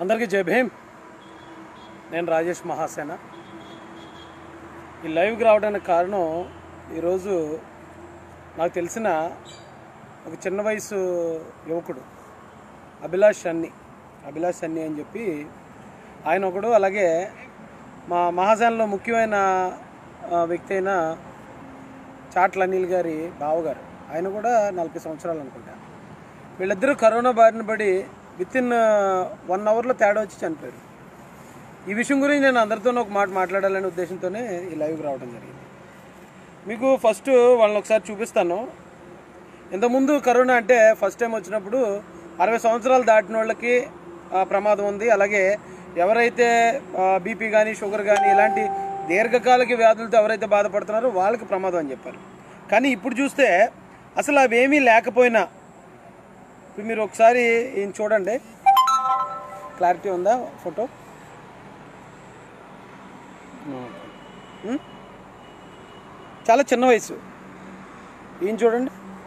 అందరికీ జై భీమ్ నేను రాజేష్ మహాసేన ఈ లైవ్కి రావడానికి కారణం ఈరోజు నాకు తెలిసిన ఒక చిన్న వయసు యువకుడు అభిలాష్ అన్ని అభిలాష్ అన్ని అని చెప్పి ఆయన ఒకడు అలాగే మా మహాసేనలో ముఖ్యమైన ఆ, వ్యక్తి అయిన చాట్ల అనిల్ గారి బావగారు ఆయన కూడా నలభై సంవత్సరాలు అనుకుంటా వీళ్ళిద్దరూ కరోనా బారిన పడి విత్ ఇన్ వన్ అవర్లో తేడా వచ్చి చనిపోయారు ఈ విషయం గురించి నేను అందరితో ఒక మాట మాట్లాడాలనే ఉద్దేశంతోనే ఈ లైవ్కి రావడం జరిగింది మీకు ఫస్ట్ వాళ్ళని ఒకసారి చూపిస్తాను ఇంతకుముందు కరోనా అంటే ఫస్ట్ టైం వచ్చినప్పుడు అరవై సంవత్సరాలు దాటిన వాళ్ళకి ఆ, ప్రమాదం ఉంది అలాగే ఎవరైతే బీపీ కానీ షుగర్ కానీ ఇలాంటి దీర్ఘకాలిక వ్యాధులతో ఎవరైతే బాధపడుతున్నారో వాళ్ళకి ప్రమాదం అని చెప్పారు కానీ ఇప్పుడు చూస్తే అసలు అవేమీ లేకపోయినా ఇప్పుడు మీరు ఒకసారి ఈయన చూడండి క్లారిటీ ఉందా ఫోటో ఉం? చాలా చిన్న వయసు ఈయన చూడండి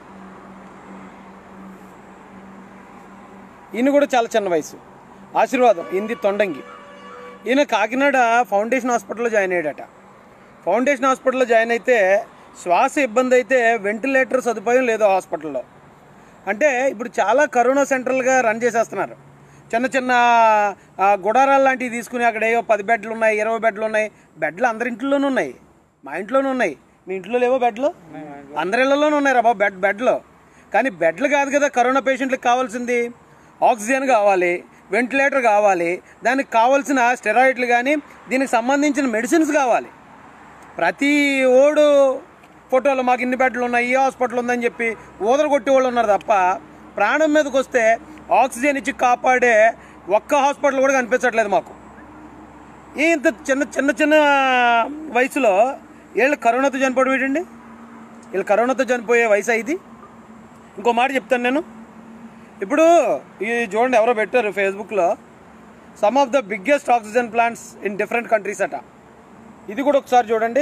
ఈయన కూడా చాలా చిన్న వయసు ఆశీర్వాదం ఇంది తొండంగి ఈయన కాకినాడ ఫౌండేషన్ హాస్పిటల్లో జాయిన్ అయ్యాడట ఫౌండేషన్ హాస్పిటల్లో జాయిన్ అయితే శ్వాస ఇబ్బంది అయితే వెంటిలేటర్ సదుపాయం లేదు హాస్పిటల్లో అంటే ఇప్పుడు చాలా కరోనా సెంటర్లుగా రన్ చేసేస్తున్నారు చిన్న చిన్న ఆ, గుడారాలు లాంటివి తీసుకుని అక్కడ ఏవో పది బెడ్లు ఉన్నాయి ఇరవై బెడ్లు ఉన్నాయి బెడ్లు అందరి ఇంట్లోనూ ఉన్నాయి మా ఇంట్లోనూ ఉన్నాయి మీ ఇంట్లో లేవో బెడ్లు అందరి ఇళ్లలోనూ ఉన్నాయి రా బాబు బెడ్ బెడ్లు కానీ బెడ్లు కాదు కదా కరోనా పేషెంట్లకు కావాల్సింది ఆక్సిజన్ కావాలి వెంటిలేటర్ కావాలి దానికి కావాల్సిన స్టెరాయిడ్లు కానీ దీనికి సంబంధించిన మెడిసిన్స్ కావాలి ప్రతి ఓడు ఫోటోలు మాకు ఇన్ని బెడ్లు ఉన్నాయి ఈ హాస్పిటల్ ఉందని చెప్పి ఊదర కొట్టే వాళ్ళు ఉన్నారు తప్ప ప్రాణం మీదకి వస్తే ఆక్సిజన్ ఇచ్చి కాపాడే ఒక్క హాస్పిటల్ కూడా కనిపించట్లేదు మాకు ఈ ఇంత చిన్న చిన్న చిన్న వయసులో వీళ్ళు కరోనాతో చనిపోవడం ఏంటండి వీళ్ళు కరోనాతో చనిపోయే వయసు ఇది ఇంకో మాట చెప్తాను నేను ఇప్పుడు ఈ చూడండి ఎవరో పెట్టారు ఫేస్బుక్లో some of the biggest oxygen plants in different countries అట ఇది కూడా ఒకసారి చూడండి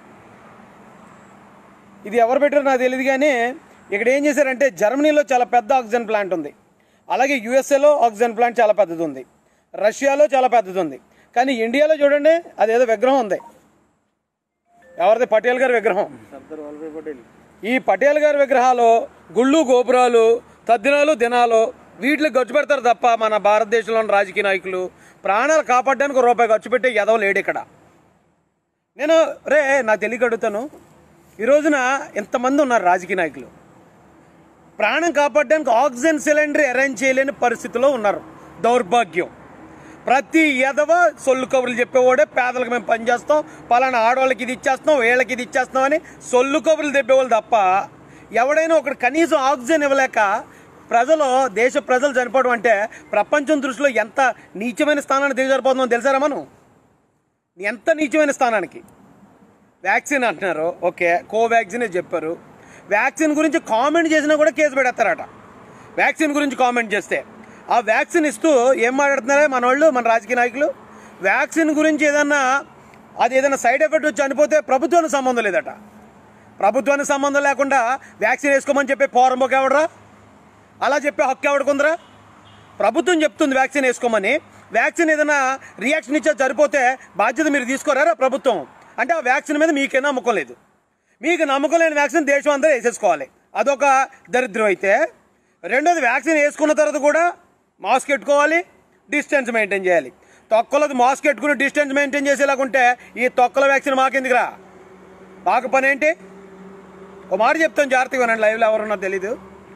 ఇది ఎవరు పెట్టారో నాకు తెలియదు కానీ ఇక్కడ ఏం చేశారంటే జర్మనీలో చాలా పెద్ద ఆక్సిజన్ ప్లాంట్ ఉంది అలాగే యుఎస్ఏలో ఆక్సిజన్ ప్లాంట్ చాలా పెద్దది ఉంది రష్యాలో చాలా పెద్దది ఉంది కానీ ఇండియాలో చూడండి అదేదో విగ్రహం ఉంది ఎవరిది పటేల్ గారి విగ్రహం ఈ పటేల్ గారి విగ్రహాలు గుళ్ళు గోపురాలు తద్దినాలు దినాలు వీటికి ఖర్చు పెడతారు తప్ప మన భారతదేశంలోని రాజకీయ నాయకులు ప్రాణాలు కాపాడడానికి ఒక రూపాయి ఖర్చు పెట్టే ఎదవ లేడు ఇక్కడ నేను రే నాకు తెలియక అడుగుతాను ఈ రోజున ఎంతమంది ఉన్నారు రాజకీయ నాయకులు ప్రాణం కాపాడడానికి ఆక్సిజన్ సిలిండర్ అరేంజ్ చేయలేని పరిస్థితిలో ఉన్నారు దౌర్భాగ్యం ప్రతి ఎదవ సొల్లు కబుర్లు చెప్పేవాడే పేదలకు మేము పనిచేస్తాం పలానా ఆడవాళ్ళకి ఇది ఇచ్చేస్తాం వీళ్ళకి ఇది ఇచ్చేస్తాం అని సొల్లు కబుర్లు చెప్పేవాళ్ళు తప్ప ఎవడైనా ఒకటి కనీసం ఆక్సిజన్ ఇవ్వలేక ప్రజలు దేశ ప్రజలు చనిపోవడం అంటే ప్రపంచం దృష్టిలో ఎంత నీచమైన స్థానాన్ని దిగజారిపోతుందో తెలుసారా మనం ఎంత నీచమైన స్థానానికి వ్యాక్సిన్ అంటున్నారు ఓకే కోవాక్సిన్ చెప్పారు వ్యాక్సిన్ గురించి కామెంట్ చేసినా కూడా కేసు పెడతారట వ్యాక్సిన్ గురించి కామెంట్ చేస్తే ఆ వ్యాక్సిన్ ఇస్తూ ఏం మాట్లాడుతున్నారే మన వాళ్ళు మన రాజకీయ నాయకులు వ్యాక్సిన్ గురించి ఏదన్నా అది ఏదైనా సైడ్ ఎఫెక్ట్ వచ్చి చనిపోతే ప్రభుత్వానికి సంబంధం లేదట ప్రభుత్వానికి సంబంధం లేకుండా వ్యాక్సిన్ వేసుకోమని చెప్పే పోరంబోకి ఎవడరా అలా చెప్పే హక్కు ఎవడుకుందరా ప్రభుత్వం చెప్తుంది వ్యాక్సిన్ వేసుకోమని వ్యాక్సిన్ ఏదైనా రియాక్షన్ ఇచ్చా సరిపోతే బాధ్యత మీరు తీసుకోరారా ప్రభుత్వం అంటే ఆ వ్యాక్సిన్ మీద మీకే నమ్మకం లేదు మీకు నమ్మకం లేని వ్యాక్సిన్ దేశం అంతా వేసేసుకోవాలి అదొక దరిద్రం అయితే రెండోది వ్యాక్సిన్ వేసుకున్న తర్వాత కూడా మాస్క్ పెట్టుకోవాలి డిస్టెన్స్ మెయింటైన్ చేయాలి తొక్కలది మాస్క్ పెట్టుకుని డిస్టెన్స్ మెయింటైన్ చేసేలాగుంటే ఈ తొక్కల వ్యాక్సిన్ మాకెందుకురా మాకు పని ఏంటి ఒక మాట చెప్తాను జాగ్రత్తగా వినండి లైవ్లో ఎవరున్నా తెలీదు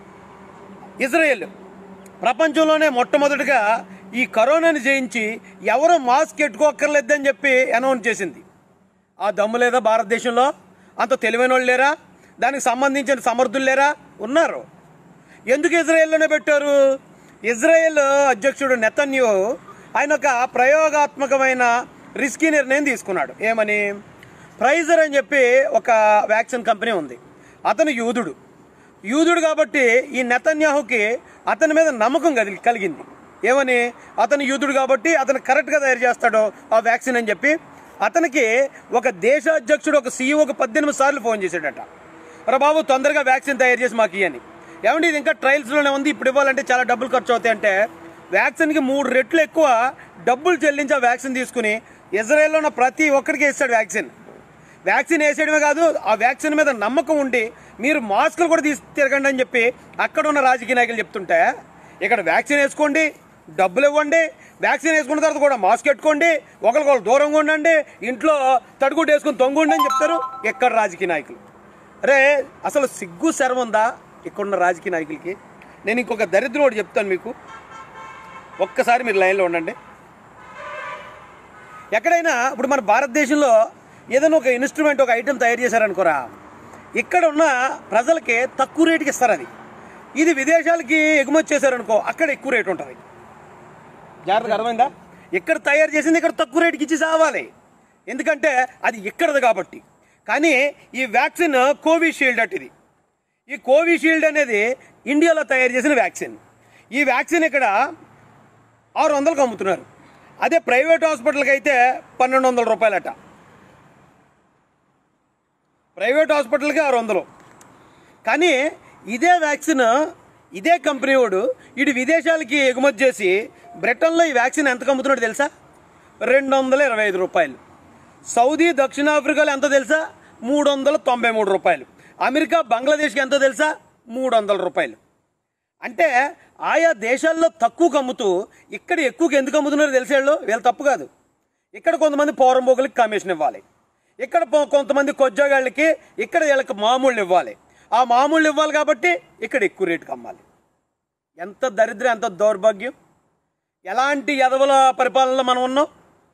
ఇజ్రాయెల్ ప్రపంచంలోనే మొట్టమొదటిగా ఈ కరోనాని జయించి ఎవరు మాస్క్ పెట్టుకోక్కర్లేదని చెప్పి అనౌన్స్ చేసింది ఆ దమ్ము లేదా భారతదేశంలో అంత తెలివైన వాళ్ళు లేరా దానికి సంబంధించిన సమర్థులు లేరా ఉన్నారు ఎందుకు ఇజ్రాయెల్లోనే పెట్టారు ఇజ్రాయెల్ అధ్యక్షుడు నెతన్యూ ఆయన ఒక ప్రయోగాత్మకమైన రిస్కీ నిర్ణయం తీసుకున్నాడు ఏమని ప్రైజర్ అని చెప్పి ఒక వ్యాక్సిన్ కంపెనీ ఉంది అతను యూదుడు యూదుడు కాబట్టి ఈ నెతన్యాహుకి అతని మీద నమ్మకం కలి- కలిగింది ఏమని అతను యూదుడు కాబట్టి అతను కరెక్ట్గా తయారు చేస్తాడు ఆ వ్యాక్సిన్ అని చెప్పి అతనికి ఒక దేశ అధ్యక్షుడు ఒక సీఈఓకి పద్దెనిమిది సార్లు ఫోన్ చేశాడట రా బాబు తొందరగా వ్యాక్సిన్ తయారు చేసి మాకు ఇయ్యని ఏమండి ఇది ఇంకా ట్రయల్స్లోనే ఉంది ఇప్పుడు ఇవ్వాలంటే చాలా డబ్బులు ఖర్చు అవుతాయి అంటే వ్యాక్సిన్కి మూడు రెట్లు ఎక్కువ డబ్బులు చెల్లించి ఆ వ్యాక్సిన్ తీసుకుని ఇజ్రాయెల్లో ఉన్న ప్రతి ఒక్కరికి ఇస్తాడు వ్యాక్సిన్ వ్యాక్సిన్ వేసేయడమే కాదు ఆ వ్యాక్సిన్ మీద నమ్మకం ఉండి మీరు మాస్కులు కూడా తీసి తిరగండి అని చెప్పి అక్కడ ఉన్న రాజకీయ నాయకులు చెప్తుంటే ఇక్కడ వ్యాక్సిన్ వేసుకోండి డబ్బులు ఇవ్వండి వ్యాక్సిన్ వేసుకున్న తర్వాత కూడా మాస్క్ పెట్టుకోండి ఒకరికొకరు దూరంగా ఉండండి ఇంట్లో తడుగుడ్డు వేసుకుని తొంగుండి అని చెప్తారు ఎక్కడ రాజకీయ నాయకులు అరే అసలు సిగ్గు శరం ఉందా ఇక్కడున్న రాజకీయ నాయకులకి నేను ఇంకొక దరిద్రం ఒకటి చెప్తాను మీకు ఒక్కసారి మీరు లైన్లో ఉండండి ఎక్కడైనా ఇప్పుడు మన భారతదేశంలో ఏదైనా ఒక ఇన్స్ట్రుమెంట్ ఒక ఐటెం తయారు చేశారనుకోరా ఇక్కడ ఉన్న ప్రజలకి తక్కువ రేటుకి ఇస్తారు అది ఇది విదేశాలకి ఎగుమతి చేశారనుకో అక్కడ ఎక్కువ రేటు ఉంటుంది జాగ్రత్తగా అర్థమైందా ఇక్కడ తయారు చేసింది ఇక్కడ తక్కువ రేటుకి ఇచ్చి సావాలి ఎందుకంటే అది ఇక్కడది కాబట్టి కానీ ఈ వ్యాక్సిన్ కోవిషీల్డ్ అట్ ఇది ఈ కోవిషీల్డ్ అనేది ఇండియాలో తయారు చేసిన వ్యాక్సిన్ ఈ వ్యాక్సిన్ ఇక్కడ ఆరు వందలకు అమ్ముతున్నారు అదే ప్రైవేట్ హాస్పిటల్కి అయితే పన్నెండు వందల రూపాయలట ప్రైవేట్ హాస్పిటల్కి ఆరు వందలు కానీ ఇదే వ్యాక్సిన్ ఇదే కంపెనీ వాడు ఇటు విదేశాలకి ఎగుమతి చేసి బ్రిటన్లో ఈ వ్యాక్సిన్ ఎంత అమ్ముతున్నాడు తెలుసా రెండు వందల ఇరవై ఐదు రూపాయలు సౌదీ దక్షిణాఫ్రికాలో ఎంత తెలుసా మూడు వందల తొంభై మూడు రూపాయలు అమెరికా బంగ్లాదేశ్కి ఎంతో తెలుసా మూడు వందల రూపాయలు అంటే ఆయా దేశాల్లో తక్కువకు అమ్ముతూ ఇక్కడ ఎక్కువకి ఎందుకు అమ్ముతున్నారో తెలిసేళ్ళు వీళ్ళు తప్పు కాదు ఇక్కడ కొంతమంది పౌరంబోగులకి కమిషన్ ఇవ్వాలి ఇక్కడ పో- కొంతమంది కొజ్జగాళ్ళకి ఇక్కడ వీళ్ళకి మామూళ్ళు ఇవ్వాలి ఆ మామూళ్ళు ఇవ్వాలి కాబట్టి ఇక్కడ ఎక్కువ రేటుకి అమ్మాలి ఎంత దరిద్రం ఎంత దౌర్భాగ్యం ఎలాంటి ఎదవల పరిపాలనలో మనం ఉన్నాం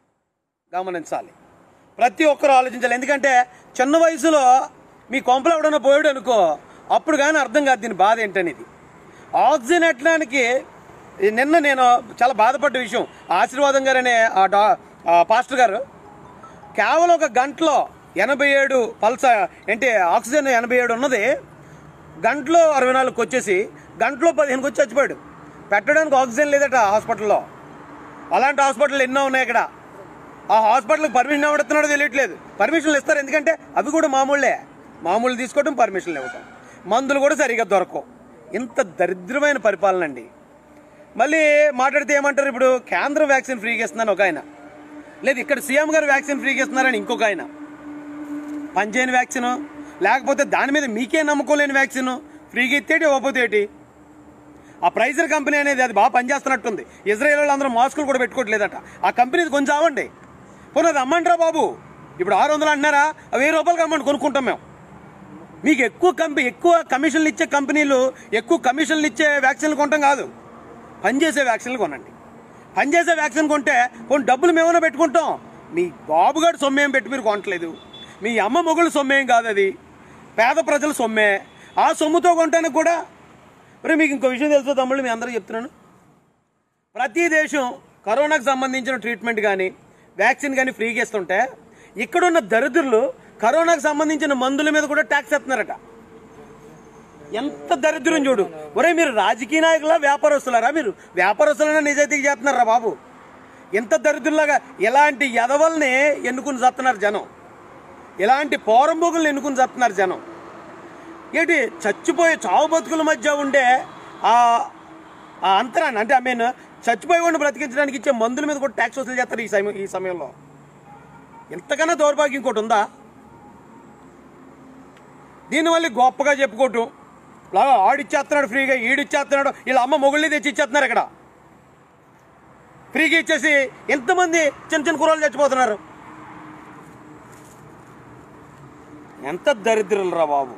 గమనించాలి ప్రతి ఒక్కరు ఆలోచించాలి ఎందుకంటే చిన్న వయసులో మీ కొంపలు ఎవడన్నా పోయాడు అనుకో అప్పుడు కానీ అర్థం కాదు దీని బాధ ఏంటనేది ఆక్సిజన్ ఎట్టడానికి నిన్న నేను చాలా బాధపడ్డ విషయం ఆశీర్వాదం గారు అనే ఆ డా ఆ పాస్టర్ గారు కేవలం ఒక గంటలో ఎనభై ఏడు పల్స ఏంటి ఆక్సిజన్ ఎనభై ఏడు ఉన్నది గంటలో అరవై నాలుగుకి వచ్చేసి గంటలో పదిహేనుకి వచ్చి చచ్చిపోయాడు పెట్టడానికి ఆక్సిజన్ లేదట హాస్పిటల్లో అలాంటి హాస్పిటల్ ఎన్నో ఉన్నాయి ఇక్కడ ఆ హాస్పిటల్కి పర్మిషన్ ఎవడుతున్నాడో తెలియట్లేదు పర్మిషన్లు ఇస్తారు ఎందుకంటే అవి కూడా మామూలే మామూలు తీసుకోవడం పర్మిషన్లు ఇవ్వటం మందులు కూడా సరిగా దొరకవు ఇంత దరిద్రమైన పరిపాలన అండి మళ్ళీ మాట్లాడితే ఏమంటారు ఇప్పుడు కేంద్రం వ్యాక్సిన్ ఫ్రీగా ఇస్తున్నాను ఒక ఆయన లేదు ఇక్కడ సీఎం గారు వ్యాక్సిన్ ఫ్రీగా ఇస్తున్నారని ఇంకొక ఆయన పనిచేయని వ్యాక్సిన్ లేకపోతే దాని మీద మీకే నమ్మకం లేని వ్యాక్సిన్ ఫ్రీగా ఇచ్చేటి ఇవ్వకపోతే ఏంటి ఆ ప్రైజర్ కంపెనీ అనేది అది బాగా పనిచేస్తున్నట్టుంది ఇజ్రాయెల్ వాళ్ళు అందరూ మాస్కులు కూడా పెట్టుకోవట్లేదట ఆ కంపెనీది కొంచెం అవ్వండి పోనీ అది అమ్మంటారా బాబు ఇప్పుడు ఆరు వందలు అంటున్నారా ఆ వెయ్యి రూపాయలకి అమ్మండి కొనుక్కుంటాం మేము మీకు ఎక్కువ కంపెనీ ఎక్కువ కమిషన్లు ఇచ్చే కంపెనీలు ఎక్కువ కమిషన్లు ఇచ్చే వ్యాక్సిన్లు కొనటం కాదు పనిచేసే వ్యాక్సిన్లు కొనండి పనిచేసే వ్యాక్సిన్ కొంటే కొన్ని డబ్బులు మేమైనా పెట్టుకుంటాం మీ బాబుగాడు సొమ్మేం పెట్టి మీరు కొనట్లేదు మీ అమ్మ మొగుళ్ళు సొమ్మేం కాదు అది పేద ప్రజల సొమ్మే ఆ సొమ్ముతో కొంటానికి కూడా మరి మీకు ఇంకో విషయం తెలుసో తమ్ముళ్ళు మీ అందరూ చెప్తున్నాను ప్రతి దేశం కరోనాకు సంబంధించిన ట్రీట్మెంట్ కానీ వ్యాక్సిన్ కానీ ఫ్రీగా ఇస్తుంటే ఇక్కడున్న దరిద్రులు కరోనాకు సంబంధించిన మందుల మీద కూడా ట్యాక్స్ ఎత్తున్నారట ఎంత దరిద్రం చూడు ఒరే మీరు రాజకీయ నాయకులా వ్యాపారస్తులారా మీరు వ్యాపారస్తులైనా నిజాయితీకి చేస్తున్నారా బాబు ఎంత దరిద్రులాగా ఎలాంటి ఎదవల్ని ఎన్నుకుని చేస్తున్నారు జనం ఇలాంటి పోరంబోగుల్ని ఎన్నుకుని చేస్తున్నారు జనం ఏంటి చచ్చిపోయే చావు బతుకుల మధ్య ఉండే ఆ ఆ అంతరాన్ని అంటే ఐ మీన్ చచ్చిపోయి వాడిని బ్రతికించడానికి ఇచ్చే మందుల మీద కూడా ట్యాక్స్ వసూలు చేస్తారు ఈ సమయం ఈ సమయంలో ఎంతకన్నా దౌర్భాగ్యం ఇంకోటి ఉందా దీనివల్ల గొప్పగా చెప్పుకోవటం లాగా ఆడిచ్చేస్తున్నాడు ఫ్రీగా ఈడిచ్చేస్తున్నాడు వీళ్ళ అమ్మ మొగుళ్ళని తెచ్చి ఇచ్చేస్తున్నారు ఇక్కడ ఫ్రీగా ఇచ్చేసి ఎంతమంది చిన్న చిన్న కూరలు చచ్చిపోతున్నారు ఎంత దరిద్రులు రా బాబు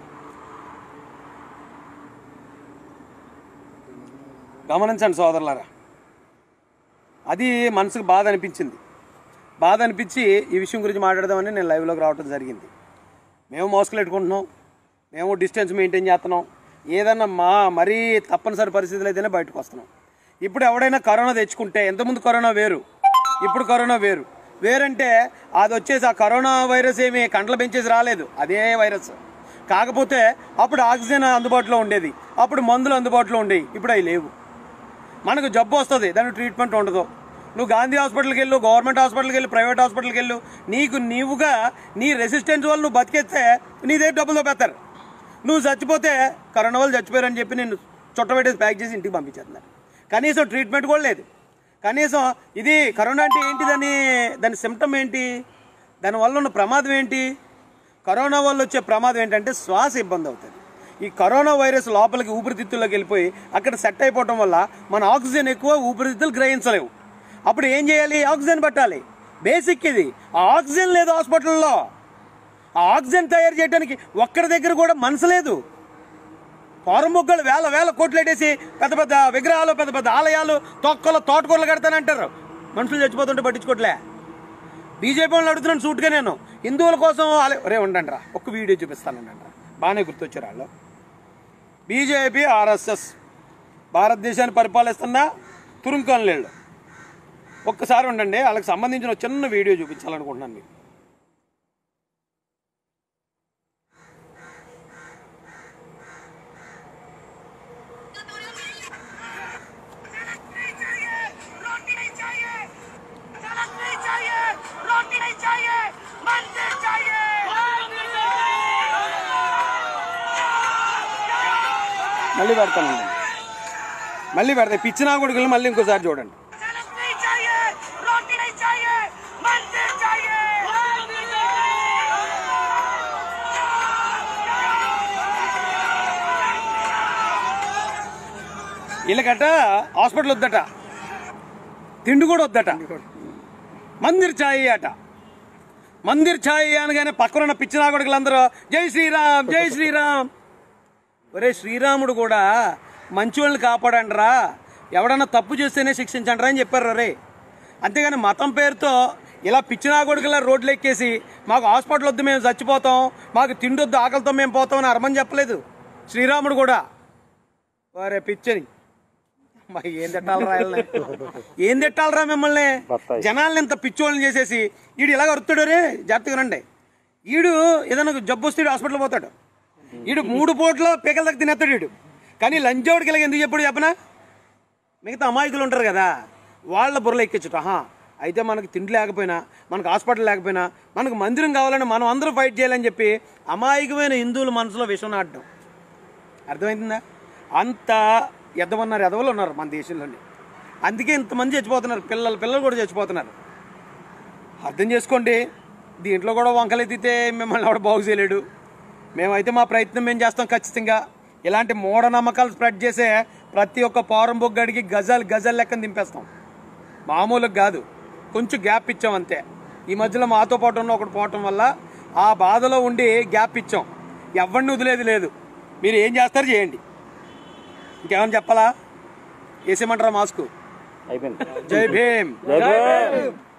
గమనించండి సోదరులారా అది మనసుకు బాధ అనిపించింది బాధ అనిపించి ఈ విషయం గురించి మాట్లాడదామని నేను లైవ్లోకి రావడం జరిగింది మేము మోసుకులు పెట్టుకుంటున్నాం మేము డిస్టెన్స్ మెయింటైన్ చేస్తున్నాం ఏదన్నా మా మరీ తప్పనిసరి పరిస్థితులు అయితేనే బయటకు వస్తున్నాం ఇప్పుడు ఎవడైనా కరోనా తెచ్చుకుంటే ఎంతమంది కరోనా వేరు ఇప్పుడు కరోనా వేరు వేరంటే అది వచ్చేసి ఆ కరోనా వైరస్ ఏమి కండ్లు పెంచేసి రాలేదు అదే వైరస్ కాకపోతే అప్పుడు ఆక్సిజన్ అందుబాటులో ఉండేది అప్పుడు మందులు అందుబాటులో ఉండేవి ఇప్పుడు అవి లేవు మనకు జబ్బు వస్తుంది దానికి ట్రీట్మెంట్ ఉండదు నువ్వు గాంధీ హాస్పిటల్కి వెళ్ళు గవర్నమెంట్ హాస్పిటల్కి వెళ్ళు ప్రైవేట్ హాస్పిటల్కి వెళ్ళు నీకు నీవుగా నీ రెసిస్టెన్స్ వల్ల నువ్వు బతికేస్తే నీ దగ్గర డబ్బులు చూపెత్తారు నువ్వు చచ్చిపోతే కరోనా వాళ్ళు చచ్చిపోయారని చెప్పి నేను చుట్టబెట్టేసి ప్యాక్ చేసి ఇంటికి పంపించేస్తున్నారు కనీసం ట్రీట్మెంట్ కూడా లేదు కనీసం ఇది కరోనా అంటే ఏంటి దాని దాని సిమ్టమ్ ఏంటి దానివల్ల ఉన్న ప్రమాదం ఏంటి కరోనా వల్ల వచ్చే ప్రమాదం ఏంటంటే శ్వాస ఇబ్బంది అవుతుంది ఈ కరోనా వైరస్ లోపలికి ఊపిరితిత్తుల్లోకి వెళ్ళిపోయి అక్కడ సెట్ అయిపోవటం వల్ల మన ఆక్సిజన్ ఎక్కువ ఊపిరితిత్తులు గ్రహించలేవు అప్పుడు ఏం చేయాలి ఆక్సిజన్ పట్టాలి బేసిక్ ఇది ఆ ఆక్సిజన్ లేదు హాస్పిటల్లో ఆ ఆక్సిజన్ తయారు చేయడానికి ఒక్కడి దగ్గర కూడా మనసు లేదు ఫారం మొక్కలు వేల వేల కోట్లు పెట్టేసి పెద్ద పెద్ద విగ్రహాలు పెద్ద పెద్ద ఆలయాలు తొక్కలు తోటకూరలు కడతానంటారు మనుషులు చచ్చిపోతుంటే పట్టించుకోవట్లే బీజేపీ వాళ్ళు అడుగుతున్నాను సూట్గా నేను హిందువుల కోసం ఆలయ రే ఉండండి రా ఒక్క వీడియో చూపిస్తానండి రా బాగానే గుర్తొచ్చారు వాళ్ళు బీజేపీ ఆర్ఎస్ఎస్ భారతదేశాన్ని పరిపాలిస్తున్న తురుంకన్లేళ్ళు ఒక్కసారి ఉండండి వాళ్ళకి సంబంధించిన ఒక చిన్న వీడియో చూపించాలనుకుంటున్నాను మీకు रोटी नहीं चाहिए सड़क नहीं चाहिए रोटी नहीं चाहिए मंदिर चाहिए మళ్ళీ పెడతానండి మళ్ళీ పెడతా పిచ్చినా కొడుకులు మళ్ళీ ఇంకోసారి చూడండి सड़क नहीं चाहिए रोटी नहीं चाहिए मंदिर चाहिए వీళ్ళకట హాస్పిటల్ వద్దట తిండి కూడా వద్దట మందిర్ ఛాయ్ అట మందిర్ ఛాయ్ అనగానే పక్కన ఉన్న పిచ్చిన కొడుకులందరూ జై శ్రీరామ్ జై శ్రీరామ్ ఒరే శ్రీరాముడు కూడా మంచి వాళ్ళని కాపాడండిరా ఎవడన్నా తప్పు చేస్తేనే శిక్షించండిరా అని చెప్పారు రే అంతేగాని మతం పేరుతో ఇలా పిచ్చినా కొడుకులా రోడ్లు ఎక్కేసి మాకు హాస్పిటల్ వద్దు మేము చచ్చిపోతాం మాకు తిండి వద్దు ఆకలితో మేము పోతాం అని అరమని చెప్పలేదు శ్రీరాముడు కూడా వారే పిచ్చని మరి ఏం తిట్టాలరా వీళ్ళని? ఏం తిట్టాలరా మిమ్మల్ని జనాల్ని ఇంత పిచ్చోళ్ళని చేసేసి ఈడు ఇలాగ వరుతాడు రే జాగ్రత్తగా రండి ఈడు ఏదైనా జబ్బు వస్తే ఈడు హాస్పిటల్ పోతాడు ఈడు మూడు పూట్ల పీకల దగ్గర తినేస్తాడు ఈడు కానీ లంచోడికి ఇలాగ ఎందుకు చెప్పాడు చెప్పనా మిగతా అమాయకులు ఉంటారు కదా వాళ్ళ బుర్రలు ఎక్కించుట ఆహా అయితే మనకు తిండి లేకపోయినా మనకు హాస్పిటల్ లేకపోయినా మనకు మందిరం కావాలని మనం అందరూ ఫైట్ చేయాలని చెప్పి అమాయకమైన హిందువుల మనసులో విషం నాటడం అర్థమవుతుందా అంత ఎద్దమన్నారు ఎదవలు ఉన్నారు మన దేశంలోని అందుకే ఇంతమంది చచ్చిపోతున్నారు పిల్లలు పిల్లలు కూడా చచ్చిపోతున్నారు అర్థం చేసుకోండి దీంట్లో కూడా వంకలు ఎత్తితే మిమ్మల్ని ఎవడ బాగు చేయలేడు మేమైతే మా ప్రయత్నం మేము చేస్తాం ఖచ్చితంగా ఇలాంటి మూఢనమ్మకాలు స్ప్రెడ్ చేసే ప్రతి ఒక్క పౌరం బొగ్గడికి గజాలు గజాలు లెక్కన దింపేస్తాం మామూలుగా కాదు కొంచెం గ్యాప్ ఇచ్చాం అంతే ఈ మధ్యలో మాతో పాటు ఉన్న ఒకటి పోవటం వల్ల ఆ బాధలో ఉండి గ్యాప్ ఇచ్చాం ఎవరిని వదిలేది లేదు మీరు ఏం చేస్తారు చేయండి ఇంకేమైనా చెప్పాలా వేసేయమంటారా మాస్కు అయిపోయింది జై భీమ్ జై భీమ్